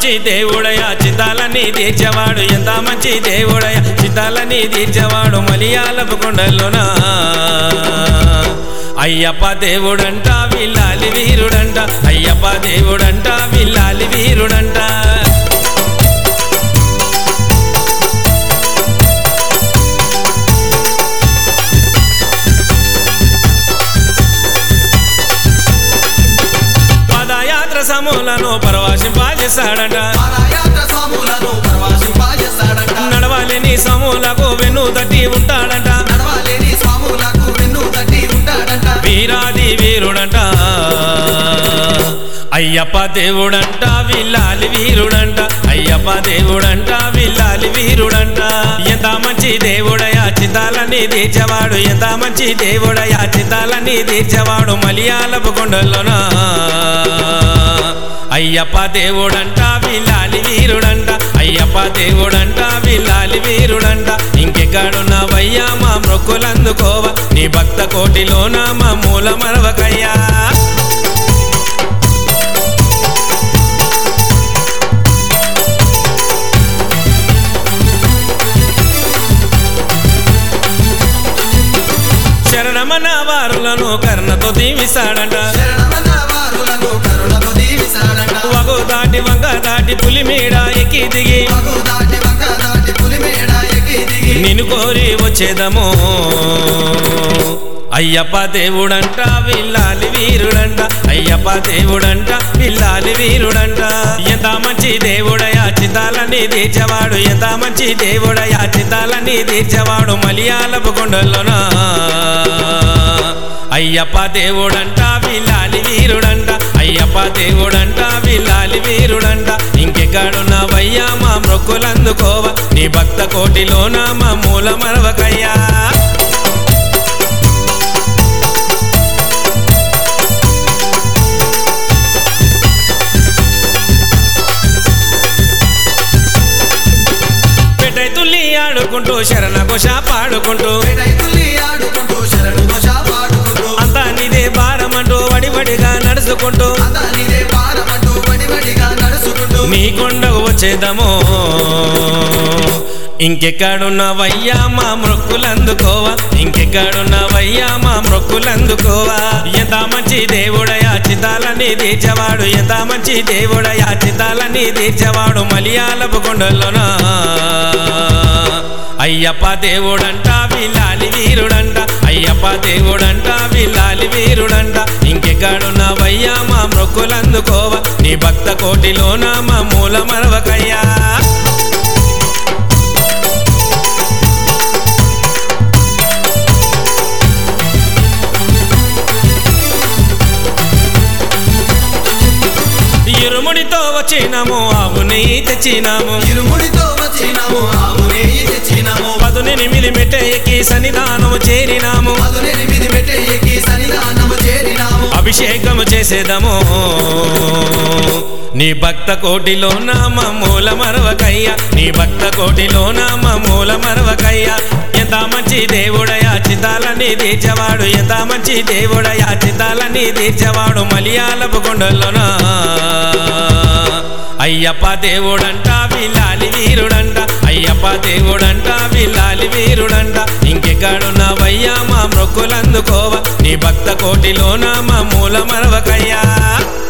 మంచి దేవుడయ చితాలని తీర్చేవాడు ఎంత మంచి దేవుడయ చితాలని తీర్చేవాడు మలియాలపు కొండల్లోనా అయ్యప్ప దేవుడంట విల్లాలి వీరుడంట అయ్యప్ప దేవుడంట విల్లాలి వీరుడంట పదయాత్ర సమూలను పరవాశింపాజేశాడట పాదయాత్ర స్వాములను పరవశింపజేస్తాడంట. నడవాలని సమూలకు వెన్ను తట్టి ఉంటాడంట నడవలేని స్వాములకు వెన్ను తట్టి ఉంటాడంట. వీరాది వీరుడంట అయ్యప్ప దేవుడంట విల్లాలి వీరుడంట అయ్యప్ప దేవుడంట విల్లాలి వీరుడంట ఎంత మంచి దేవుడయా చితాలని తీర్చేవాడు ఎంత మంచి దేవుడయా చితాలని తీర్చేవాడు మలియాలపు కొండల్లోనా అయ్యప్ప దేవుడంట విల్లాలి వీరుడంట అయ్యప్ప దేవుడంట విల్లాలి వీరుడంట ఇంకెక్కడున్నావయ్యా మా మొక్కులందుకోవ నీ భక్త కోటిలోన మా మూల మరవకయ్యా శరణమన వారులను కర్ణతో దీవిస్తాడంట శరణమన్న వారులను కరుణతో దీవిస్తాడంట. వగు దాటి వంగ దాటి పులి మీద ఎక్కి దిగి మగు దాటి వంక దాటి పులిమేడ ఎక్కి దిగి నిన్ను కోరి వచ్చేదము అయ్యప్ప దేవుడంట విల్లాలి వీరుడంట అయ్యప్ప దేవుడంట విల్లాలి వీరుడంట ఎంత మంచి దేవుడయా చితాలని తీర్చేవాడు ఎంత మంచి దేవుడయా చితాలని తీర్చేవాడు మలియాలపు కొండల్లోనా అయ్యప్ప దేవుడంట విల్లాలి వీరుడంట అయ్యప్ప దేవుడంట విల్లాలి వీరుడంట ఇంకెక్కడున్నావయ్యా మా మొక్కులందుకోవ నీ భక్త కోటిలోన మా మూల మరవకయ్యా పెట్టై తుల్లి ఆడుకుంటూ శరణ ఘోష పాడుకుంటూ పేటైతుల్లి ఆడుకుంటూ శరణు ఘోష పాడుకుంటూ అంతా నీదే భారమంటూ వడివడిగా నడుచుకుంటూ అంతా నీదే భారమంటూ వడివడిగా నడుచుకుంటూ నీ కొండకు వచ్చేదము ఇంకెక్కడున్నావయ్యా మా మొక్కులందుకోవా ఇంకెక్కడున్నావయ్యా మా మొక్కులందుకోవా ఎంత మంచి దేవుడయా చితాలని తీర్చేవాడు ఎంత మంచి దేవుడయా చితాలని తీర్చేవాడు మలియాలపు కొండల్లోనా అయ్యప్ప దేవుడంట విల్లాలి వీరుడంట అయ్యప్ప దేవుడంట విల్లాలి వీరుడంట ఇంకెక్కడున్నావయ్యా మా మొక్కులందుకోవా నీ భక్త కోటిలోన మా మూల మరవకయ్యా ఇరుముడితో వచ్చినాము ఆవు నెయ్యి తెచ్చినాము ఇరుముడితో వచ్చినాము ఆవు నెయ్యి తెచ్చినాము పదునెనిమిది మెట్ట ఎక్కి సన్నిధానము చేరినాము పదునెనిమిది మెట్ట ఎక్కి సన్నిధానము చేరినాము అభిషేకము చేసేదము నీ భక్త కోటిలో నామ మూల మరవకయ్య నీ భక్త కోటిలో నామ మూల మరవకయ్య ఎంత మంచి దేవుడయా చితాలని తీర్చేవాడు ఎంత మంచి దేవుడయా చితాలని తీర్చేవాడు మలియాలపు కొండల్లోనా అయ్యప్ప దేవుడంట విల్లాలి వీరుడంట అయ్యప్ప దేవుడంట విల్లాలి వీరుడంట ఇంకెక్కడున్నావయ్యా మా మొక్కులందుకోవ నీ భక్త కోటిలోన మా మూల మరవకయ్యా